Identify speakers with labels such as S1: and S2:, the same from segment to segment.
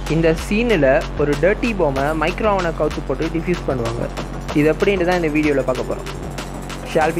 S1: இந்த சீனில் ஒரு டர்ட்டி பாமை மைக்ரோவனை கவுத்து போட்டு டிஃப்யூஸ் பண்ணுவாங்க இது எப்படின்ட்டு தான் இந்த வீடியோவில் பார்க்க போகிறோம் ஷால்பி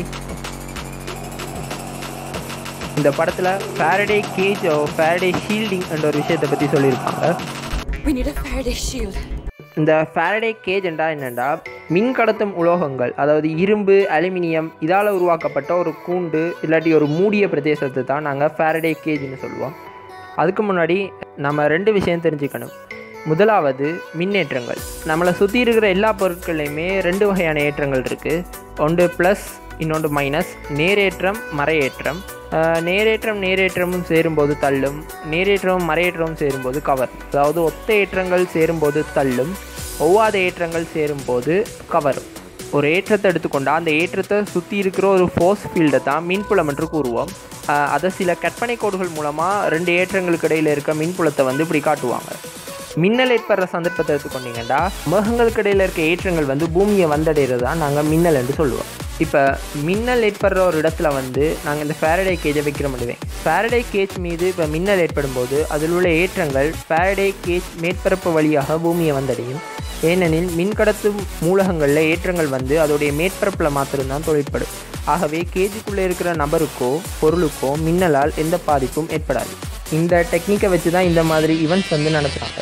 S1: இந்த படத்தில் ஃபேரடே கேஜ் ஃபேரடே ஷீல்டிங் என்ற ஒரு விஷயத்தை பற்றி சொல்லியிருப்பாங்க
S2: We need a Faraday shield.
S1: இந்த ஃபேரடே கேஜ் என்றால் என்னென்னா மின் கடத்தும் உலோகங்கள் அதாவது இரும்பு அலுமினியம் இதால் உருவாக்கப்பட்ட ஒரு கூண்டு இல்லாட்டி ஒரு மூடிய பிரதேசத்தை தான் நாங்கள் ஃபேரடே கேஜ்னு சொல்லுவோம் அதுக்கு முன்னாடி நம்ம ரெண்டு விஷயம் தெரிஞ்சுக்கணும் முதலாவது மின்னேற்றங்கள் நம்மளை சுற்றி இருக்கிற எல்லா பொருட்கள்லையுமே ரெண்டு வகையான ஏற்றங்கள் இருக்குது ஒன்று ப்ளஸ் இன்னொன்று மைனஸ் நேரேற்றம் மறையேற்றம் அஹ், நேரேற்றம் நேரேற்றமும் சேரும்போது தள்ளும் நேரேற்றமும் மறையேற்றமும் சேரும்போது கவர் அதாவது ஒத்த ஏற்றங்கள் சேரும்போது தள்ளும் ஒவ்வாத ஏற்றங்கள் சேரும்போது கவரும் ஒரு ஏற்றத்தை எடுத்துக்கொண்டால் அந்த ஏற்றத்தை சுற்றி இருக்கிற ஒரு ஃபோர்ஸ் ஃபீல்டை தான் மின்புலம் என்று கூறுவோம் அஹ், அதை சில கற்பனை கோடுகள் மூலமாக ரெண்டு ஏற்றங்களுக்கு இடையில் இருக்க மின்புலத்தை வந்து இப்படி காட்டுவாங்க மின்னல் ஏற்படுற சந்தர்ப்பத்தை எடுத்துக்கொண்டீங்கன்னா மேகங்களுக்கு இடையில் இருக்க ஏற்றங்கள் வந்து பூமியை வந்தடைகிறது தான் நாங்கள் மின்னல் என்று சொல்லுவோம் இப்போ மின்னல் ஏற்படுற ஒரு இடத்துல வந்து நாங்கள் இந்த ஃபேரடே கேஜை வைக்கிற முடிவேன் ஃபேரடே கேஜ் மீது இப்போ மின்னல் ஏற்படும் போது அதில் உள்ள ஏற்றங்கள் ஃபேரடே கேஜ் மேற்பரப்பு வழியாக பூமியை வந்தடையும் ஏனெனில் மின்கடத்தும் மூலகங்களில் ஏற்றங்கள் வந்து அதோடைய மேற்பரப்பில் மாத்திரம்தான் தொழிற்படும் ஆகவே கேஜுக்குள்ளே இருக்கிற நபருக்கோ பொருளுக்கோ மின்னலால் எந்த பாதிப்பும் ஏற்படாது இந்த டெக்னிக்கை வச்சு தான் இந்த மாதிரி ஈவெண்ட்ஸ் வந்து நடத்துகிறாங்க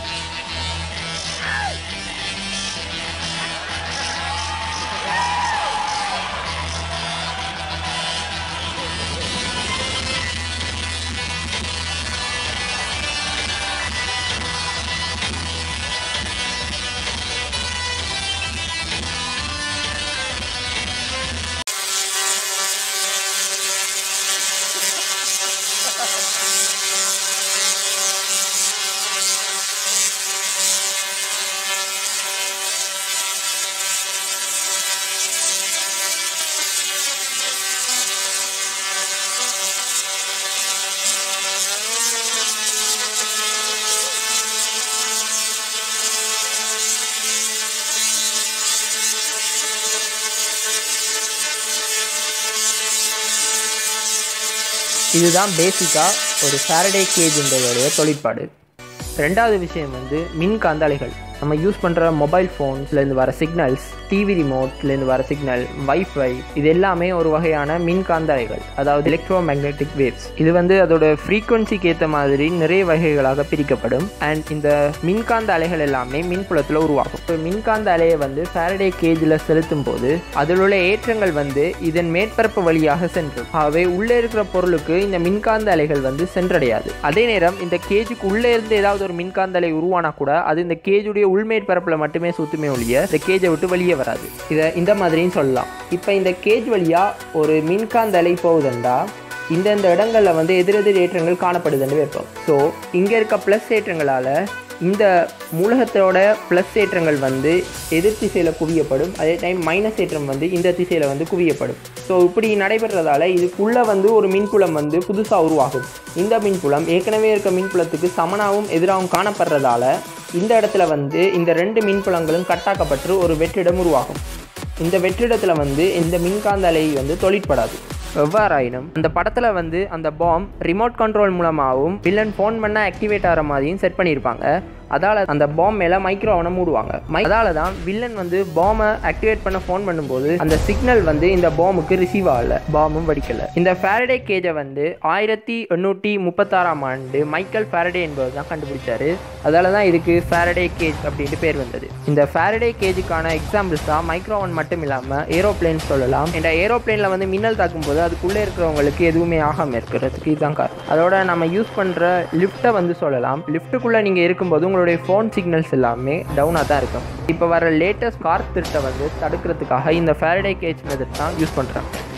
S1: இதுதான் பேசிக்காக ஒரு ஃபேரடே கேஜ்ன்றதோடைய தொழிற்பாடு ரெண்டாவது விஷயம் வந்து மின் காந்தாலைகள் நம்ம யூஸ் பண்ணுற மொபைல் ஃபோன்ஸ்லேருந்து வர சிக்னல்ஸ் டிவி ரிமோட்லேருந்து வர சிக்னல் வைஃபை இது எல்லாமே ஒரு வகையான மின் காந்தாலைகள் அதாவது எலக்ட்ரோ மேக்னெட்டிக் வேவ்ஸ் இது வந்து அதோட ஃப்ரீக்குவன்சிக்கு ஏற்ற மாதிரி நிறைய வகைகளாக பிரிக்கப்படும் அண்ட் இந்த மின்காந்த அலைகள் எல்லாமே மின்புலத்தில் உருவாகும் இப்போ மின்காந்த அலையை வந்து ஃபேரடே கேஜில் செலுத்தும் போது அதில் உள்ள ஏற்றங்கள் வந்து இதன் மேற்பரப்பு வழியாக சென்றும் ஆகவே உள்ளே இருக்கிற பொருளுக்கு இந்த மின்காந்த அலைகள் வந்து சென்றடையாது அதே நேரம் இந்த கேஜுக்கு உள்ளே இருந்து ஏதாவது ஒரு மின்காந்த அலை உருவானா கூட அது இந்த கேஜுடைய உள்மேற்பரப்பில் மட்டுமே சுத்துமே ஒழிய இந்த கேஜை விட்டு வெளியே வராது இதை இந்த மாதிரியும் சொல்லலாம் இப்போ இந்த கேஜ் வழியாக ஒரு மின்காந்த அலை போகுதுண்டா இந்தந்த இடங்களில் வந்து எதிரெதிர் ஏற்றங்கள் காணப்படுதுன்னு வைப்போம் ஸோ இங்கே இருக்க ப்ளஸ் ஏற்றங்களால் இந்த மூலகத்தோட ப்ளஸ் ஏற்றங்கள் வந்து எதிர் திசையில் குவியப்படும் அதே டைம் மைனஸ் ஏற்றம் வந்து இந்த திசையில் வந்து குவியப்படும் ஸோ இப்படி நடைபெறதால இதுக்குள்ளே வந்து ஒரு மின்புலம் வந்து புதுசாக உருவாகும் இந்த மின்புலம் ஏற்கனவே இருக்க மின்புலத்துக்கு சமனாகவும் எதிராகவும் காணப்படுறதால இந்த இடத்துல வந்து இந்த ரெண்டு மின்புலங்களும் கட்டாக்கப்பட்டு ஒரு வெற்றிடம் உருவாகும் இந்த வெற்றிடத்தில் வந்து இந்த மின்காந்த அலை வந்து தொழிற்படாது எவ்வாறாயினும் அந்த படத்தில் வந்து அந்த பாம் ரிமோட் கண்ட்ரோல் மூலமாகவும் வில்லன் ஃபோன் பண்ண ஆக்டிவேட் ஆகிற மாதிரியும் செட் பண்ணியிருப்பாங்க அதால் அந்த பாம் மேலே மைக்ரோவனை மூடுவாங்க மை அதால தான் வில்லன் வந்து பாமை ஆக்டிவேட் பண்ண ஃபோன் பண்ணும்போது அந்த சிக்னல் வந்து இந்த பாமுக்கு ரிசீவ் ஆகல பாமும் வெடிக்கல இந்த ஃபேரடே கேஜை வந்து ஆயிரத்தி எண்ணூற்றி முப்பத்தாறாம் ஆண்டு மைக்கேல் ஃபேரடே என்பவர் தான் கண்டுபிடிச்சாரு அதால தான் இதுக்கு ஃபேரடே கேஜ் அப்படின்ட்டு பேர் வந்தது இந்த ஃபேரடே கேஜுக்கான எக்ஸாம்பிள்ஸ் தான் மைக்ரோவன் மட்டும் இல்லாமல் ஏரோப்ளேன் சொல்லலாம் இந்த ஏரோப்ளேனில் வந்து மின்னல் தாக்கும் போது அதுக்குள்ளே இருக்கிறவங்களுக்கு எதுவுமே ஆகாமல் இருக்கிறதுக்கு இதுதான் காரணம் அதோட நம்ம யூஸ் பண்ணுற லிஃப்ட்டை வந்து சொல்லலாம் லிஃப்ட்டுக்குள்ளே நீங்கள் இருக்கும்போது உங்களுடைய ஃபோன் சிக்னல்ஸ் எல்லாமே டவுனாக தான் இருக்கும் இப்போ வர லேட்டஸ்ட் கார் திருட்டை வந்து தடுக்கிறதுக்காக இந்த ஃபேரடே கேஜ் மெத்தட் தான் யூஸ் பண்ணுறாங்க